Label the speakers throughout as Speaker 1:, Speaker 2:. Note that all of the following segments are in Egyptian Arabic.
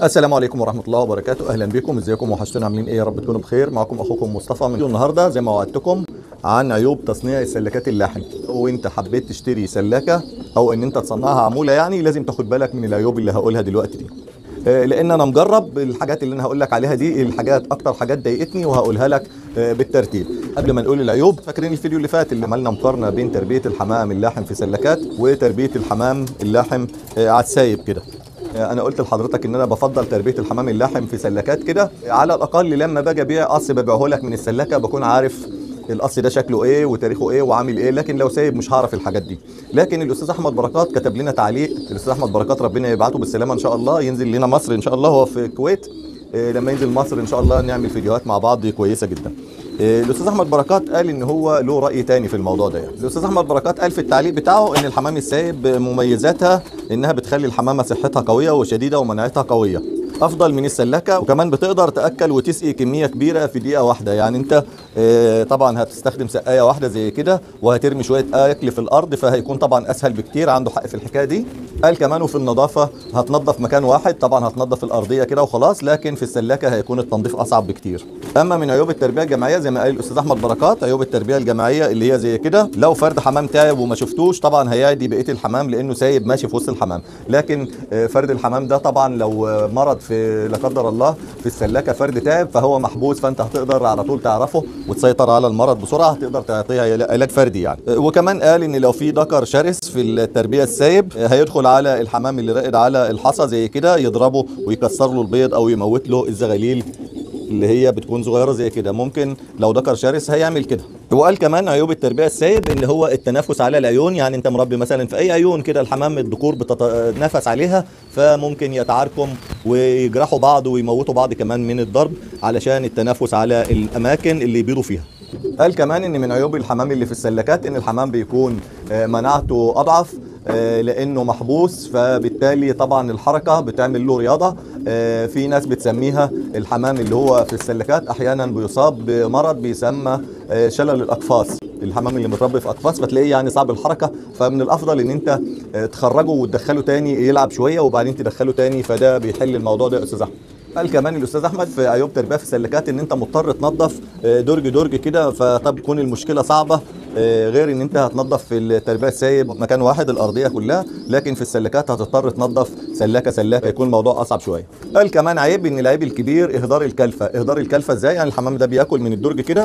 Speaker 1: السلام عليكم ورحمه الله وبركاته اهلا بكم ازيكم وحشتونا عاملين ايه يا رب تكونوا بخير معكم اخوكم مصطفى من النهارده زي ما وعدتكم عن عيوب تصنيع السلكات اللحم وانت حبيت تشتري سلاكه او ان انت تصنعها عموله يعني لازم تاخد بالك من العيوب اللي هقولها دلوقتي دي آه، لان انا مجرب الحاجات اللي انا هقول لك عليها دي الحاجات اكتر حاجات ضايقتني وهقولها لك آه، بالترتيب قبل ما نقول العيوب فاكرين الفيديو اللي فات اللي عملنا مقارنه بين تربيه الحمام اللاحم في سلكات وتربيه الحمام اللاحم آه، على السايب كده انا قلت لحضرتك ان انا بفضل تربيه الحمام اللاحم في سلكات كده على الاقل لما باجي ابيع قص ببيعه لك من السلكه بكون عارف القص ده شكله ايه وتاريخه ايه وعامل ايه لكن لو سايب مش هعرف الحاجات دي لكن الاستاذ احمد بركات كتب لنا تعليق الاستاذ احمد بركات ربنا يبعته بالسلامه ان شاء الله ينزل لنا مصر ان شاء الله هو في الكويت إيه، لما ينزل مصر ان شاء الله نعمل فيديوهات مع بعض كويسه جدا إيه، الاستاذ احمد بركات قال ان هو له راي تاني في الموضوع ده يعني. الاستاذ احمد بركات قال في التعليق بتاعه ان الحمام السايب مميزاتها انها بتخلي الحمامه صحتها قويه وشديده ومناعتها قويه افضل من السلاكه وكمان بتقدر تاكل وتسقي كميه كبيره في دقيقه واحده يعني انت آه، طبعا هتستخدم سقايه واحده زي كده وهترمي شويه اكل في الارض فهيكون طبعا اسهل بكتير عنده حق في الحكايه دي قال كمان وفي النظافه هتنظف مكان واحد طبعا هتنظف الارضيه كده وخلاص لكن في السلاكه هيكون التنظيف اصعب بكتير اما من عيوب التربيه الجماعيه زي ما قال الاستاذ احمد بركات عيوب التربيه الجماعيه اللي هي زي كده لو فرد حمام تعب وما شفتوش طبعا هيعدي بقيه الحمام لانه سايب ماشي في وسط الحمام لكن آه، فرد الحمام ده طبعا لو آه، مرض في لا قدر الله في السلاكه فرد تعب فهو محبوس فانت هتقدر على طول تعرفه وتسيطر على المرض بسرعه هتقدر تعطيه علاج فردي يعني آه، وكمان قال ان لو في ذكر شرس في التربيه السايب آه، هيدخل على الحمام اللي راقد على الحصى زي كده يضربه ويكسر له البيض او يموت له الزغاليل اللي هي بتكون صغيره زي كده ممكن لو ذكر شرس هيعمل كده وقال كمان عيوب التربيه السايب ان هو التنافس على العيون يعني انت مربي مثلا في اي عيون كده الحمام الذكور بتتنافس عليها فممكن يتعاركم ويجرحوا بعض ويموتوا بعض كمان من الضرب علشان التنافس على الاماكن اللي يبيضوا فيها قال كمان ان من عيوب الحمام اللي في السلكات ان الحمام بيكون آه، مناعته اضعف آه، لانه محبوس فبالتالي طبعا الحركه بتعمل له رياضه آه، في ناس بتسميها الحمام اللي هو في السلكات احيانا بيصاب بمرض بيسمى آه، شلل الاقفاص الحمام اللي متربي في اقفاص فتلاقيه يعني صعب الحركه فمن الافضل ان انت آه، تخرجه وتدخله تاني يلعب شويه وبعدين تدخله تاني فده بيحل الموضوع ده يا استاذ احمد قال كمان الاستاذ احمد في عيوب تربيه في السلكات ان انت مضطر تنظف آه، درج درج كده فطب تكون المشكله صعبه آه، غير ان انت هتنظف في التربيه السايب مكان واحد الارضيه كلها لكن في السلكات هتضطر تنظف سلاكه سلاكه يكون الموضوع اصعب شويه قال كمان عيب ان العيب الكبير اهدار الكلفه اهدار الكلفه ازاي يعني الحمام ده بياكل من الدرج كده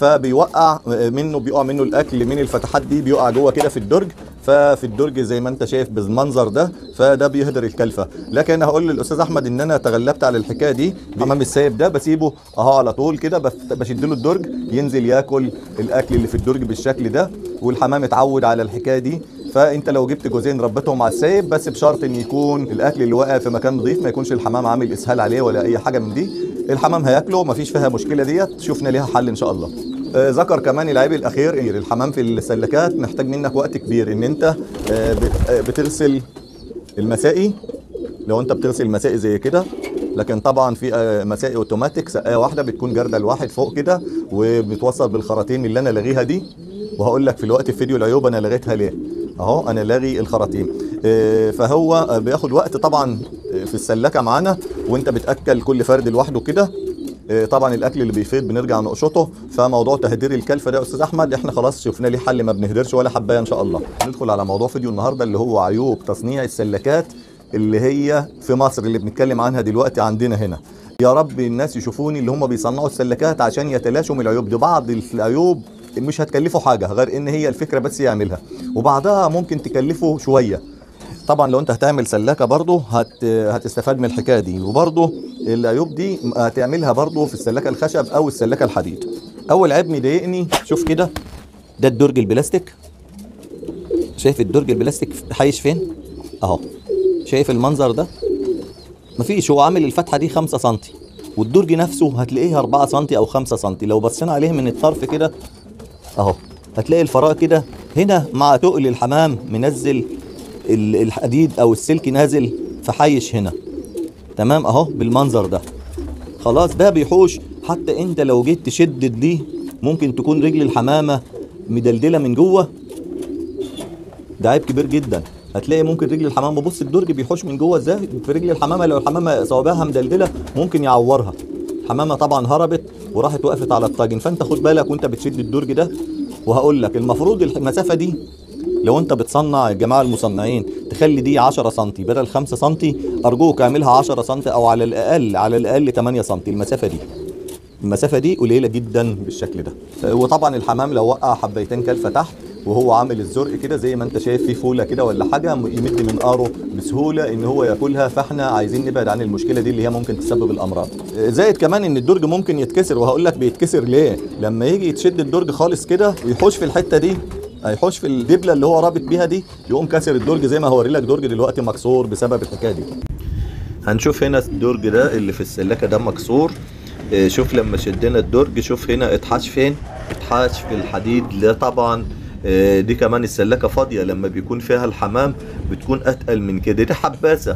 Speaker 1: فبيوقع منه بيقع منه الاكل من الفتحات دي بيقع جوه كده في الدرج ففي الدرج زي ما انت شايف بالمنظر ده فده بيهدر الكلفه لكن انا هقول للاستاذ احمد ان انا تغلبت على الحكايه دي الحمام السايب ده بسيبه اهو على طول كده بف- بشد له الدرج ينزل ياكل الاكل اللي في الدرج بالشكل ده والحمام اتعود على الحكايه دي فانت لو جبت جوزين ربيتهم على السايب بس بشرط ان يكون الاكل اللي واقع في مكان نظيف ما يكونش الحمام عامل اسهال عليه ولا اي حاجه من دي الحمام هياكله مفيش فيها مشكله ديت شفنا ليها حل ان شاء الله آه، ذكر كمان العيب الاخير ان الحمام في السلكات محتاج منك وقت كبير ان انت آه، بت- آه، بتغسل المسائي لو انت بتغسل مسائي زي كده لكن طبعا في آه، مسائي اوتوماتيك سقايه واحده بتكون جرده الواحد فوق كده وبتوصل بالخراطيم اللي انا لاغيها دي وهقول لك في الوقت في فيديو العيوب انا لغيتها ليه اهو انا لاغي الخراطيم آه، فهو آه، بياخد وقت طبعا آه، في السلكه معانا وانت بتاكل كل فرد لوحده كده آه، طبعا الاكل اللي بيفيض بنرجع نقشطه فموضوع تهدير الكلفه ده يا استاذ احمد احنا خلاص شفنا ليه حل ما بنهدرش ولا حبايه ان شاء الله ندخل على موضوع فيديو النهارده اللي هو عيوب تصنيع السلكات اللي هي في مصر اللي بنتكلم عنها دلوقتي عندنا هنا يا رب الناس يشوفوني اللي هم بيصنعوا السلكات عشان يتلاشوا من العيوب دي بعض العيوب مش هتكلفه حاجه غير ان هي الفكره بس يعملها وبعضها ممكن تكلفه شويه طبعا لو انت هتعمل سلاكه برضه هت... هتستفاد من الحكايه دي وبرضه العيوب دي هتعملها برضه في السلاكه الخشب او السلاكه الحديد اول عيب مضايقني شوف كده ده الدرج البلاستيك شايف الدرج البلاستيك حايش فين اهو شايف المنظر ده مفيش هو عامل الفتحه دي 5 سم والدرج نفسه هتلاقيه 4 سم او 5 سم لو بصينا عليه من الطرف كده اهو هتلاقي الفراغ كده هنا مع تقل الحمام منزل ال- الحديد او السلك نازل فحيش هنا تمام اهو بالمنظر ده خلاص ده بيحوش حتى انت لو جيت تشدد دي ممكن تكون رجل الحمامه مدلدله من جوه ده عيب كبير جدا هتلاقي ممكن رجل الحمامه بص الدرج بيحوش من جوه ازاي في رجل الحمامه لو الحمامه صوابعها مدلدله ممكن يعورها الحمامه طبعا هربت وراحت وقفت على الطاجن فانت خد بالك وانت بتشد الدرج ده وهقول لك المفروض المسافه دي لو انت بتصنع الجماعه المصنعين تخلي دي 10 سم بدل 5 سم ارجوك اعملها 10 سم او على الاقل على الاقل 8 سم المسافه دي المسافه دي قليله جدا بالشكل ده وطبعا الحمام لو وقع حبيتين كلفه تحت وهو عامل الزرق كده زي ما انت شايف في فوله كده ولا حاجه يمد منقاره بسهوله ان هو ياكلها فاحنا عايزين نبعد عن المشكله دي اللي هي ممكن تسبب الامراض زائد كمان ان الدرج ممكن يتكسر وهقول لك بيتكسر ليه لما يجي يتشد الدرج خالص كده ويحوش في الحته دي هيحوش في الدبله اللي هو رابط بيها دي يقوم كسر الدرج زي ما هوري لك درج دلوقتي مكسور بسبب الحكايه دي هنشوف هنا الدرج ده اللي في السلاكه ده مكسور اه، شوف لما شدنا الدرج شوف هنا اتحاش فين اتحاش في الحديد لا طبعا اه، دي كمان السلاكه فاضيه لما بيكون فيها الحمام بتكون اتقل من كده دي حباسه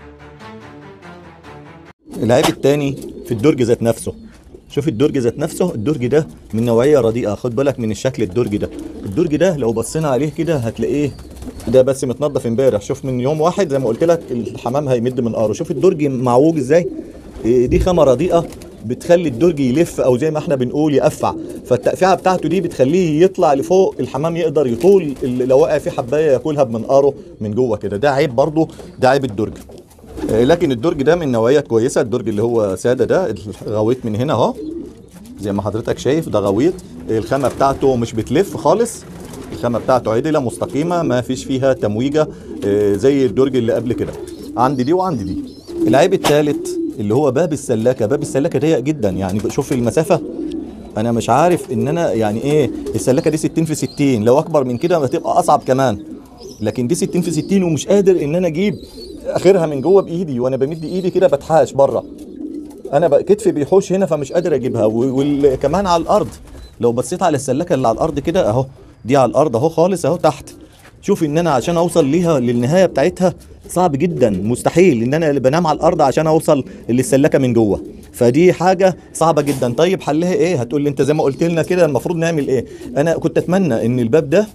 Speaker 1: العيب التاني في الدرج ذات نفسه شوف الدرج ذات نفسه الدرج ده من نوعيه رديئه خد بالك من الشكل الدرج ده الدرج ده لو بصينا عليه كده هتلاقيه ده بس متنضف امبارح شوف من يوم واحد زي ما قلت لك الحمام هيمد من قاره شوف الدرج معوج ازاي إيه دي خامه رديئه بتخلي الدرج يلف او زي ما احنا بنقول يقفع فالتقفيعه بتاعته دي بتخليه يطلع لفوق الحمام يقدر يطول اللي لو وقع فيه حبايه ياكلها بمنقاره من جوه كده ده عيب برضه ده عيب الدرج آه، لكن الدرج ده من نوعيه كويسه الدرج اللي هو ساده ده غويط من هنا اهو زي ما حضرتك شايف ده غويط الخامه بتاعته مش بتلف خالص الخامه بتاعته عدله مستقيمه ما فيش فيها تمويجه آه، زي الدرج اللي قبل كده عندي دي وعندي دي العيب الثالث اللي هو باب السلاكه باب السلاكه ضيق جدا يعني شوف المسافه انا مش عارف ان انا يعني ايه السلاكه دي 60 في 60 لو اكبر من كده هتبقى اصعب كمان لكن دي 60 في 60 ومش قادر ان انا اجيب اخرها من جوه بايدي وانا بمد ايدي كده بتحاش بره انا بقى كتفي بيحوش هنا فمش قادر اجيبها وكمان على الارض لو بصيت على السلاكه اللي على الارض كده اهو دي على الارض اهو خالص اهو تحت شوف ان انا عشان اوصل ليها للنهايه بتاعتها صعب جدا مستحيل ان انا اللي بنام على الارض عشان اوصل للسلاكه من جوه فدي حاجه صعبه جدا طيب حلها ايه هتقول لي انت زي ما قلت لنا كده المفروض نعمل ايه انا كنت اتمنى ان الباب ده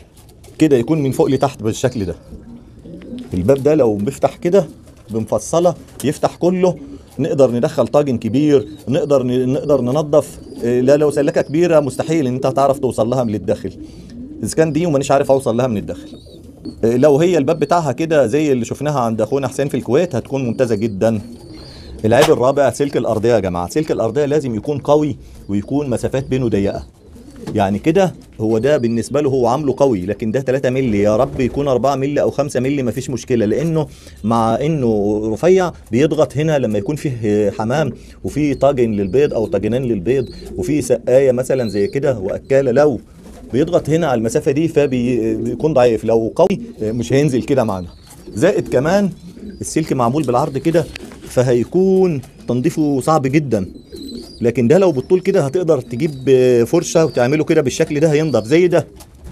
Speaker 1: كده يكون من فوق لتحت بالشكل ده الباب ده لو بيفتح كده بمفصله يفتح كله نقدر ندخل طاجن كبير نقدر نقدر ننظف إيه، لا لو سلكه كبيره مستحيل ان انت تعرف توصل لها من الداخل اذا كان دي ومانيش عارف اوصل لها من الداخل إيه، لو هي الباب بتاعها كده زي اللي شفناها عند اخونا حسين في الكويت هتكون ممتازه جدا العيب الرابع سلك الارضيه يا جماعه سلك الارضيه لازم يكون قوي ويكون مسافات بينه ضيقه يعني كده هو ده بالنسبه له هو عامله قوي لكن ده 3 مللي يا رب يكون 4 مللي او 5 مللي مفيش مشكله لانه مع انه رفيع بيضغط هنا لما يكون فيه حمام وفي طاجن للبيض او طاجنين للبيض وفي سقايه مثلا زي كده واكاله لو بيضغط هنا على المسافه دي فبيكون ضعيف لو قوي مش هينزل كده معانا زائد كمان السلك معمول بالعرض كده فهيكون تنظيفه صعب جدا لكن ده لو بالطول كده هتقدر تجيب فرشه وتعمله كده بالشكل ده هينضف زي ده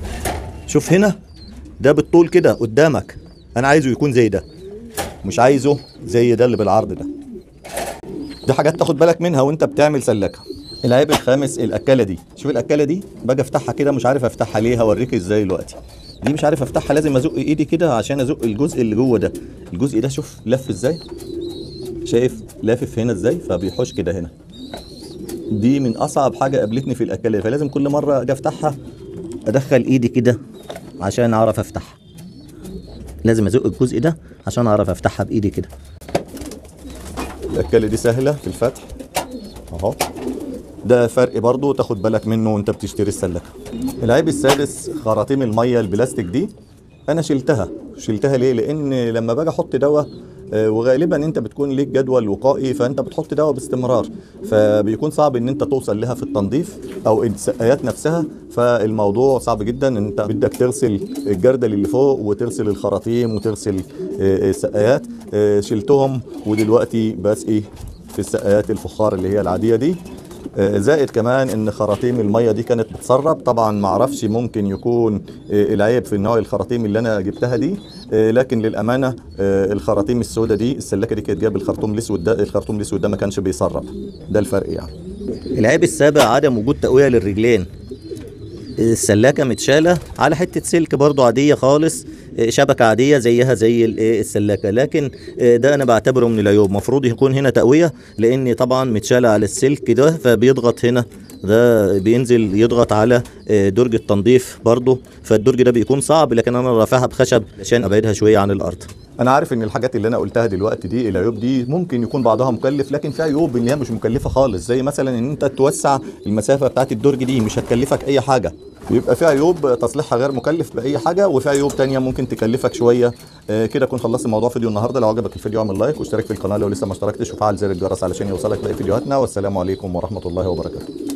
Speaker 1: شوف هنا ده بالطول كده قدامك انا عايزه يكون زي ده مش عايزه زي ده اللي بالعرض ده دي حاجات تاخد بالك منها وانت بتعمل سلكه العيب الخامس الاكاله دي شوف الاكاله دي باجي افتحها كده مش عارف افتحها ليه هوريك ازاي دلوقتي دي مش عارف افتحها لازم ازق ايدي كده عشان ازق الجزء اللي جوه ده الجزء ده شوف لف ازاي شايف لافف هنا ازاي فبيحوش كده هنا دي من اصعب حاجه قابلتني في الاكلات فلازم كل مره اجي افتحها ادخل ايدي كده عشان اعرف افتحها لازم ازق الجزء ده عشان اعرف افتحها بايدي كده الاكله دي سهله في الفتح اهو ده فرق برضو تاخد بالك منه وانت بتشتري السلكه العيب السادس خراطيم الميه البلاستيك دي انا شلتها شلتها ليه لان لما باجي احط دواء آه، وغالبا انت بتكون ليك جدول وقائي فانت بتحط دواء باستمرار فبيكون صعب ان انت توصل لها في التنظيف او السقايات نفسها فالموضوع صعب جدا ان انت بدك تغسل الجردل اللي فوق وتغسل الخراطيم وتغسل آه، السقايات آه، شلتهم ودلوقتي بسقي في السقايات الفخار اللي هي العاديه دي آه، زائد كمان ان خراطيم الميه دي كانت بتسرب طبعا ما اعرفش ممكن يكون آه، العيب في نوع الخراطيم اللي انا جبتها دي آه، لكن للامانه الخراطيم السوداء دي السلاكه دي كانت جايب الخرطوم الاسود ده الخرطوم الاسود ده ما كانش بيسرب ده الفرق يعني العيب السابع عدم وجود تقويه للرجلين السلاكه متشاله على حته سلك برضو عاديه خالص آه، شبكه عاديه زيها زي الايه السلاكه لكن آه، ده انا بعتبره من العيوب المفروض يكون هنا تقويه لان طبعا متشال على السلك ده فبيضغط هنا ده بينزل يضغط على آه، درج التنظيف برضه فالدرج ده بيكون صعب لكن انا رافعها بخشب عشان ابعدها شويه عن الارض انا عارف ان الحاجات اللي انا قلتها دلوقتي دي العيوب دي ممكن يكون بعضها مكلف لكن في عيوب ان هي مش مكلفه خالص زي مثلا ان انت توسع المسافه بتاعت الدرج دي مش هتكلفك اي حاجه يبقى في عيوب تصليحها غير مكلف باي حاجه وفي عيوب تانية ممكن تكلفك شويه آه، كده اكون خلصت موضوع فيديو النهارده لو عجبك الفيديو اعمل لايك واشترك في القناه لو لسه ما اشتركتش وفعل زر الجرس علشان يوصلك باقي فيديوهاتنا والسلام عليكم ورحمه الله وبركاته